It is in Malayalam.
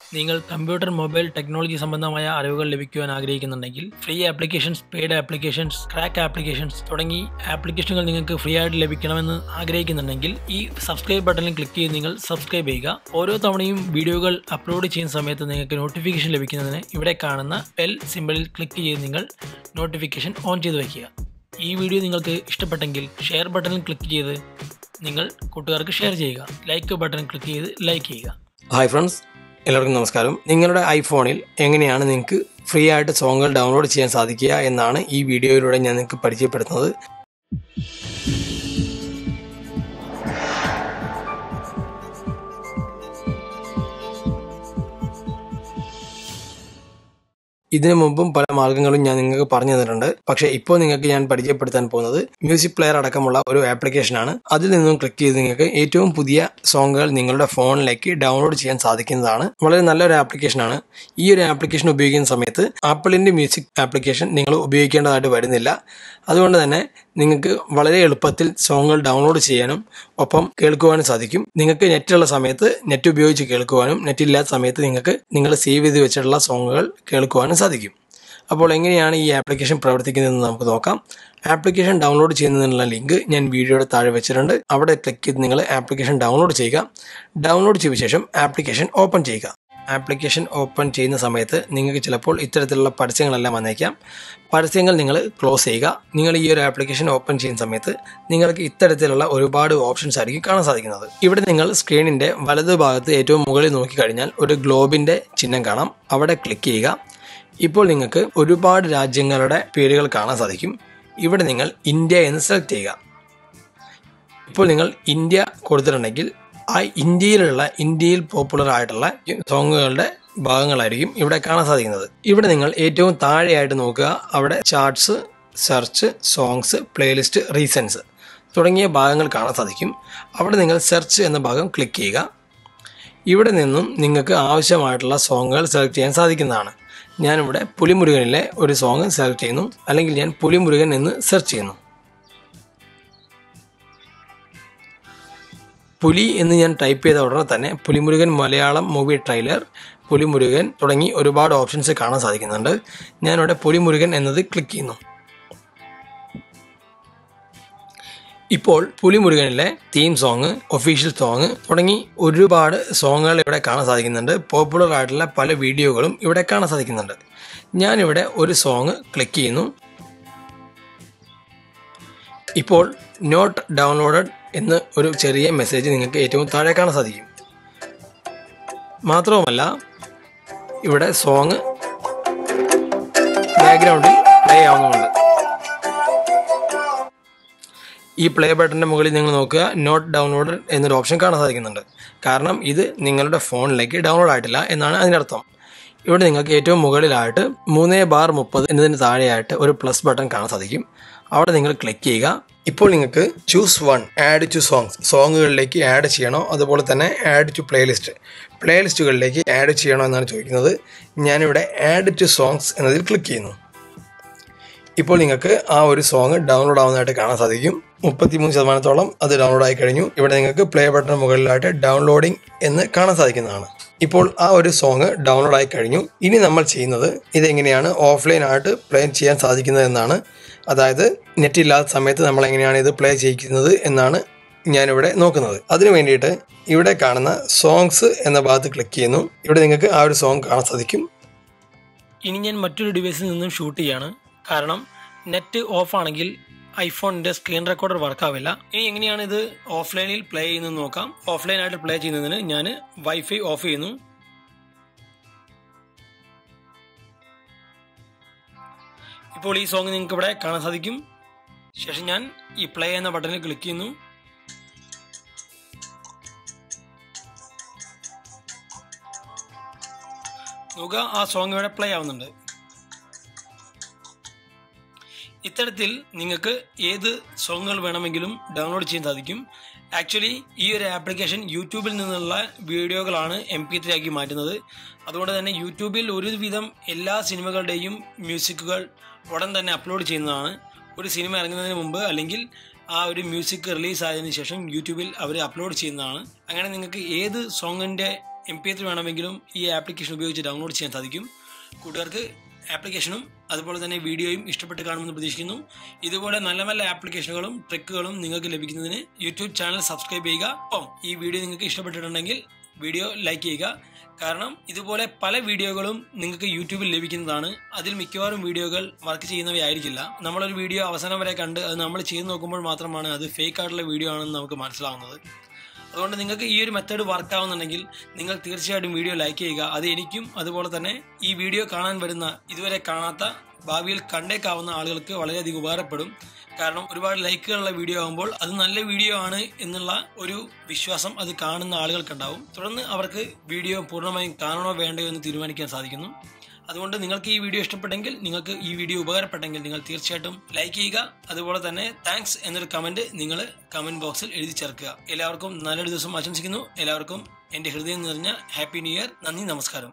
നിങ്ങൾ കമ്പ്യൂട്ടർ മൊബൈൽ ടെക്നോളജി സംബന്ധമായ അറിവുകൾ ലഭിക്കുവാൻ ആഗ്രഹിക്കുന്നുണ്ടെങ്കിൽ free applications paid applications crack applications തുടങ്ങി ആപ്ലിക്കേഷനുകൾ നിങ്ങൾക്ക് ഫ്രീ ആയിട്ട് ലഭിക്കണമെന്ന് ആഗ്രഹിക്കുന്നുണ്ടെങ്കിൽ ഈ സബ്സ്ക്രൈബ് ബട്ടണിൽ ക്ലിക്ക് ചെയ്ത് നിങ്ങൾ സബ്സ്ക്രൈബ് ചെയ്യുക ഓരോ തവണയും വീഡിയോകൾ അപ്ലോഡ് ചെയ്യുന്ന സമയത്ത് നിങ്ങൾക്ക് നോട്ടിഫിക്കേഷൻ ലഭിക്കുന്നതിന് ഇവിടെ കാണുന്ന ബെൽ സിമ്പിളിൽ ക്ലിക്ക് ചെയ്ത് നിങ്ങൾ നോട്ടിഫിക്കേഷൻ ഓൺ ചെയ്ത് വയ്ക്കുക ഈ വീഡിയോ നിങ്ങൾക്ക് ഇഷ്ടപ്പെട്ടെങ്കിൽ ഷെയർ ബട്ടണിൽ ക്ലിക്ക് ചെയ്ത് നിങ്ങൾ കൂട്ടുകാർക്ക് ഷെയർ ചെയ്യുക ലൈക്ക് ബട്ടൺ ക്ലിക്ക് ചെയ്ത് ലൈക്ക് ചെയ്യുക ഹായ് ഫ്രണ്ട്സ് എല്ലാവർക്കും നമസ്കാരം നിങ്ങളുടെ ഐഫോണിൽ എങ്ങനെയാണ് നിങ്ങൾക്ക് ഫ്രീ ആയിട്ട് സോങ്ങുകൾ ഡൗൺലോഡ് ചെയ്യാൻ സാധിക്കുക എന്നാണ് ഈ വീഡിയോയിലൂടെ ഞാൻ നിങ്ങൾക്ക് പരിചയപ്പെടുത്തുന്നത് ഇതിനു മുമ്പും പല മാർഗ്ഗങ്ങളും ഞാൻ നിങ്ങൾക്ക് പറഞ്ഞു തന്നിട്ടുണ്ട് പക്ഷേ ഇപ്പോൾ നിങ്ങൾക്ക് ഞാൻ പരിചയപ്പെടുത്താൻ പോകുന്നത് മ്യൂസിക് പ്ലെയർ അടക്കമുള്ള ഒരു ആപ്ലിക്കേഷനാണ് അതിൽ നിന്നും ക്ലിക്ക് ചെയ്ത് നിങ്ങൾക്ക് ഏറ്റവും പുതിയ സോങ്ങുകൾ നിങ്ങളുടെ ഫോണിലേക്ക് ഡൗൺലോഡ് ചെയ്യാൻ സാധിക്കുന്നതാണ് വളരെ നല്ലൊരു ആപ്ലിക്കേഷനാണ് ഈ ഒരു ആപ്ലിക്കേഷൻ ഉപയോഗിക്കുന്ന സമയത്ത് ആപ്പിളിന്റെ മ്യൂസിക് ആപ്ലിക്കേഷൻ നിങ്ങൾ ഉപയോഗിക്കേണ്ടതായിട്ട് വരുന്നില്ല അതുകൊണ്ട് തന്നെ നിങ്ങൾക്ക് വളരെ എളുപ്പത്തിൽ സോങ്ങുകൾ ഡൗൺലോഡ് ചെയ്യാനും ഒപ്പം കേൾക്കുവാനും സാധിക്കും നിങ്ങൾക്ക് നെറ്റുള്ള സമയത്ത് നെറ്റ് ഉപയോഗിച്ച് കേൾക്കുവാനും നെറ്റ് ഇല്ലാത്ത സമയത്ത് നിങ്ങൾക്ക് നിങ്ങൾ സേവ് ചെയ്ത് വെച്ചിട്ടുള്ള സോങ്ങുകൾ കേൾക്കുവാനും സാധിക്കും അപ്പോൾ എങ്ങനെയാണ് ഈ ആപ്ലിക്കേഷൻ പ്രവർത്തിക്കുന്നതെന്ന് നമുക്ക് നോക്കാം ആപ്ലിക്കേഷൻ ഡൗൺലോഡ് ചെയ്യുന്നതിനുള്ള ലിങ്ക് ഞാൻ വീഡിയോയുടെ താഴെ വെച്ചിട്ടുണ്ട് അവിടെ ക്ലിക്ക് ചെയ്ത് നിങ്ങൾ ആപ്ലിക്കേഷൻ ഡൗൺലോഡ് ചെയ്യുക ഡൗൺലോഡ് ചെയ്ത ശേഷം ആപ്ലിക്കേഷൻ ഓപ്പൺ ചെയ്യുക ആപ്ലിക്കേഷൻ ഓപ്പൺ ചെയ്യുന്ന സമയത്ത് നിങ്ങൾക്ക് ചിലപ്പോൾ ഇത്തരത്തിലുള്ള പരസ്യങ്ങളെല്ലാം വന്നേക്കാം പരസ്യങ്ങൾ നിങ്ങൾ ക്ലോസ് ചെയ്യുക നിങ്ങൾ ഈ ഒരു ആപ്ലിക്കേഷൻ ഓപ്പൺ ചെയ്യുന്ന സമയത്ത് നിങ്ങൾക്ക് ഇത്തരത്തിലുള്ള ഒരുപാട് ഓപ്ഷൻസ് ആയിരിക്കും കാണാൻ സാധിക്കുന്നത് ഇവിടെ നിങ്ങൾ സ്ക്രീനിന്റെ വലതു ഭാഗത്ത് ഏറ്റവും മുകളിൽ നോക്കിക്കഴിഞ്ഞാൽ ഒരു ഗ്ലോബിന്റെ ചിഹ്നം കാണാം അവിടെ ക്ലിക്ക് ചെയ്യുക ഇപ്പോൾ നിങ്ങൾക്ക് ഒരുപാട് രാജ്യങ്ങളുടെ പേരുകൾ കാണാൻ സാധിക്കും ഇവിടെ നിങ്ങൾ ഇന്ത്യ എന്ന് സെലക്ട് ചെയ്യുക ഇപ്പോൾ നിങ്ങൾ ഇന്ത്യ കൊടുത്തിട്ടുണ്ടെങ്കിൽ ആ ഇന്ത്യയിലുള്ള ഇന്ത്യയിൽ പോപ്പുലർ ആയിട്ടുള്ള സോങ്ങുകളുടെ ഭാഗങ്ങളായിരിക്കും ഇവിടെ കാണാൻ സാധിക്കുന്നത് ഇവിടെ നിങ്ങൾ ഏറ്റവും താഴെയായിട്ട് നോക്കുക അവിടെ charts search songs playlist reasons തുടങ്ങിയ ഭാഗങ്ങൾ കാണാൻ സാധിക്കും അവിടെ നിങ്ങൾ സെർച്ച് എന്ന ഭാഗം ക്ലിക്ക് ചെയ്യുക ഇവിടെ നിന്നും നിങ്ങൾക്ക് ആവശ്യമായിട്ടുള്ള സോങ്ങുകൾ സെലക്ട് ചെയ്യാൻ സാധിക്കുന്നതാണ് ഞാനിവിടെ പുലിമുരുകനിലെ ഒരു സോങ് സെലക്ട് ചെയ്യുന്നു അല്ലെങ്കിൽ ഞാൻ പുലിമുരുകൻ എന്ന് സെർച്ച് ചെയ്യുന്നു പുലി എന്ന് ഞാൻ ടൈപ്പ് ചെയ്ത ഉടനെ തന്നെ പുലിമുരുകൻ മലയാളം മൂവി ട്രെയിലർ പുലിമുരുകൻ തുടങ്ങി ഒരുപാട് ഓപ്ഷൻസ് കാണാൻ സാധിക്കുന്നുണ്ട് ഞാനിവിടെ പുലിമുരുകൻ എന്നത് ക്ലിക്ക് ചെയ്യുന്നു ഇപ്പോൾ പുലിമുരുകനിലെ തീം സോങ് ഒഫീഷ്യൽ സോങ് തുടങ്ങി ഒരുപാട് സോങ്ങുകൾ ഇവിടെ കാണാൻ സാധിക്കുന്നുണ്ട് പോപ്പുലർ ആയിട്ടുള്ള പല വീഡിയോകളും ഇവിടെ കാണാൻ സാധിക്കുന്നുണ്ട് ഞാനിവിടെ ഒരു സോങ് ക്ലിക്ക് ചെയ്യുന്നു ഇപ്പോൾ നോട്ട് ഡൗൺലോഡഡ് എന്ന് ഒരു ചെറിയ മെസ്സേജ് നിങ്ങൾക്ക് ഏറ്റവും താഴെ കാണാൻ സാധിക്കും മാത്രവുമല്ല ഇവിടെ സോങ് ബാക്ക്ഗ്രൗണ്ടിൽ പ്ലേ ആവുന്നുണ്ട് ഈ പ്ലേ ബട്ടൻ്റെ മുകളിൽ നിങ്ങൾ നോക്കുക നോട്ട് ഡൗൺലോഡ് എന്നൊരു ഓപ്ഷൻ കാണാൻ സാധിക്കുന്നുണ്ട് കാരണം ഇത് നിങ്ങളുടെ ഫോണിലേക്ക് ഡൗൺലോഡ് ആയിട്ടില്ല എന്നാണ് അതിനർത്ഥം ഇവിടെ നിങ്ങൾക്ക് ഏറ്റവും മുകളിലായിട്ട് മൂന്ന് ബാർ മുപ്പത് എന്നതിന് താഴെയായിട്ട് ഒരു പ്ലസ് ബട്ടൺ കാണാൻ സാധിക്കും അവിടെ നിങ്ങൾ ക്ലിക്ക് ചെയ്യുക ഇപ്പോൾ നിങ്ങൾക്ക് choose one add to songs സോങ്ങുകളിലേക്ക് ആഡ് ചെയ്യണോ അതുപോലെ തന്നെ ആഡ് ടു പ്ലേലിസ്റ്റ് പ്ലേലിസ്റ്റുകളിലേക്ക് ആഡ് ചെയ്യണോ എന്നാണ് ചോദിക്കുന്നത് ഞാനിവിടെ ആഡ് ടു സോങ്സ് എന്നതിൽ ക്ലിക്ക് ചെയ്യുന്നു ഇപ്പോൾ നിങ്ങൾക്ക് ആ ഒരു സോങ് ഡൗൺലോഡ് ആവുന്നതായിട്ട് കാണാൻ സാധിക്കും മുപ്പത്തിമൂന്ന് ശതമാനത്തോളം അത് ഡൗൺലോഡ് ആയി കഴിഞ്ഞു ഇവിടെ നിങ്ങൾക്ക് പ്ലേ ബട്ടൺ മുകളിലായിട്ട് ഡൗൺലോഡിംഗ് എന്ന് കാണാൻ സാധിക്കുന്നതാണ് ഇപ്പോൾ ആ ഒരു സോങ് ഡൗൺലോഡ് ആയി കഴിഞ്ഞു ഇനി നമ്മൾ ചെയ്യുന്നത് ഇതെങ്ങനെയാണ് ഓഫ്ലൈൻ ആയിട്ട് പ്ലേ ചെയ്യാൻ സാധിക്കുന്നത് എന്നാണ് അതായത് നെറ്റ് ഇല്ലാത്ത സമയത്ത് നമ്മൾ എങ്ങനെയാണ് ഇത് പ്ലേ ചെയ്യിക്കുന്നത് എന്നാണ് ഞാനിവിടെ നോക്കുന്നത് അതിനു വേണ്ടിയിട്ട് ഇവിടെ കാണുന്ന സോങ്സ് എന്ന ഭാഗത്ത് ക്ലിക്ക് ചെയ്യുന്നു ഇവിടെ നിങ്ങൾക്ക് ആ ഒരു സോങ് കാണാൻ സാധിക്കും ഇനി ഞാൻ മറ്റൊരു ഡിവൈസിൽ നിന്നും ഷൂട്ട് ചെയ്യാണ് കാരണം നെറ്റ് ഓഫ് ആണെങ്കിൽ ഐഫോണിന്റെ സ്ക്രീൻ റെക്കോർഡർ വർക്ക് ആവില്ല ഇനി എങ്ങനെയാണ് ഇത് ഓഫ്ലൈനിൽ പ്ലേ ചെയ്യുന്നത് നോക്കാം ഓഫ്ലൈൻ ആയിട്ട് പ്ലേ ചെയ്യുന്നതിന് ഞാൻ വൈഫൈ ഓഫ് ചെയ്യുന്നു ഇപ്പോൾ ഈ സോങ് നിങ്ങൾക്ക് ഇവിടെ കാണാൻ സാധിക്കും ശേഷം ഞാൻ ഈ പ്ലേ എന്ന ബട്ടണിൽ ക്ലിക്ക് ചെയ്യുന്നു നോക്കുക ആ സോങ് ഇവിടെ പ്ലേ ആവുന്നുണ്ട് ഇത്തരത്തിൽ നിങ്ങൾക്ക് ഏത് സോങ്ങുകൾ വേണമെങ്കിലും ഡൗൺലോഡ് ചെയ്യാൻ സാധിക്കും ആക്ച്വലി ഈ ഒരു ആപ്ലിക്കേഷൻ യൂട്യൂബിൽ നിന്നുള്ള വീഡിയോകളാണ് എം പി ത്രീ ആക്കി മാറ്റുന്നത് അതുകൊണ്ട് തന്നെ യൂട്യൂബിൽ ഒരുവിധം എല്ലാ സിനിമകളുടെയും മ്യൂസിക്കുകൾ ഉടൻ തന്നെ അപ്ലോഡ് ചെയ്യുന്നതാണ് ഒരു സിനിമ ഇറങ്ങുന്നതിന് മുമ്പ് അല്ലെങ്കിൽ ആ ഒരു മ്യൂസിക് റിലീസ് ആയതിനു ശേഷം യൂട്യൂബിൽ അവർ അപ്ലോഡ് ചെയ്യുന്നതാണ് അങ്ങനെ നിങ്ങൾക്ക് ഏത് സോങ്ങിൻ്റെ എം പി ത്രീ വേണമെങ്കിലും ഈ ആപ്ലിക്കേഷൻ ഉപയോഗിച്ച് ഡൗൺലോഡ് ചെയ്യാൻ സാധിക്കും കൂട്ടുകാർക്ക് ആപ്ലിക്കേഷനും അതുപോലെ തന്നെ വീഡിയോയും ഇഷ്ടപ്പെട്ട് കാണുമെന്ന് പ്രതീക്ഷിക്കുന്നു ഇതുപോലെ നല്ല നല്ല ആപ്ലിക്കേഷനുകളും ട്രിക്കുകളും നിങ്ങൾക്ക് ലഭിക്കുന്നതിന് യൂട്യൂബ് ചാനൽ സബ്സ്ക്രൈബ് ചെയ്യുക ഒപ്പം ഈ വീഡിയോ നിങ്ങൾക്ക് ഇഷ്ടപ്പെട്ടിട്ടുണ്ടെങ്കിൽ വീഡിയോ ലൈക്ക് ചെയ്യുക കാരണം ഇതുപോലെ പല വീഡിയോകളും നിങ്ങൾക്ക് യൂട്യൂബിൽ ലഭിക്കുന്നതാണ് അതിൽ മിക്കവാറും വീഡിയോകൾ വർക്ക് ചെയ്യുന്നവയായിരിക്കില്ല നമ്മളൊരു വീഡിയോ അവസാനം വരെ കണ്ട് അത് നമ്മൾ ചെയ്ത് നോക്കുമ്പോൾ മാത്രമാണ് അത് ഫേക്ക് ആയിട്ടുള്ള വീഡിയോ ആണെന്ന് നമുക്ക് മനസ്സിലാവുന്നത് അതുകൊണ്ട് നിങ്ങൾക്ക് ഈ ഒരു മെത്തേഡ് വർക്ക് ആവുന്നുണ്ടെങ്കിൽ നിങ്ങൾ തീർച്ചയായിട്ടും വീഡിയോ ലൈക്ക് ചെയ്യുക അത് എനിക്കും അതുപോലെ തന്നെ ഈ വീഡിയോ കാണാൻ വരുന്ന ഇതുവരെ കാണാത്ത ഭാവിയിൽ കണ്ടേക്കാവുന്ന ആളുകൾക്ക് വളരെയധികം ഉപകാരപ്പെടും കാരണം ഒരുപാട് ലൈക്കുകളുള്ള വീഡിയോ ആകുമ്പോൾ അത് നല്ല വീഡിയോ ആണ് എന്നുള്ള ഒരു വിശ്വാസം അത് കാണുന്ന ആളുകൾക്കുണ്ടാവും തുടർന്ന് അവർക്ക് വീഡിയോ പൂർണ്ണമായും കാണണോ വേണ്ടയോ എന്ന് തീരുമാനിക്കാൻ സാധിക്കുന്നു അതുകൊണ്ട് നിങ്ങൾക്ക് ഈ വീഡിയോ ഇഷ്ടപ്പെട്ടെങ്കിൽ നിങ്ങൾക്ക് ഈ വീഡിയോ ഉപകാരപ്പെട്ടെങ്കിൽ നിങ്ങൾ തീർച്ചയായിട്ടും ലൈക്ക് ചെയ്യുക അതുപോലെ തന്നെ താങ്ക്സ് എന്നൊരു കമന്റ് നിങ്ങൾ കമന്റ് ബോക്സിൽ എഴുതി ചേർക്കുക എല്ലാവർക്കും നല്ലൊരു ദിവസം ആശംസിക്കുന്നു എല്ലാവർക്കും എന്റെ ഹൃദയം നിറഞ്ഞ ഹാപ്പി ന്യൂ ഇയർ നന്ദി നമസ്കാരം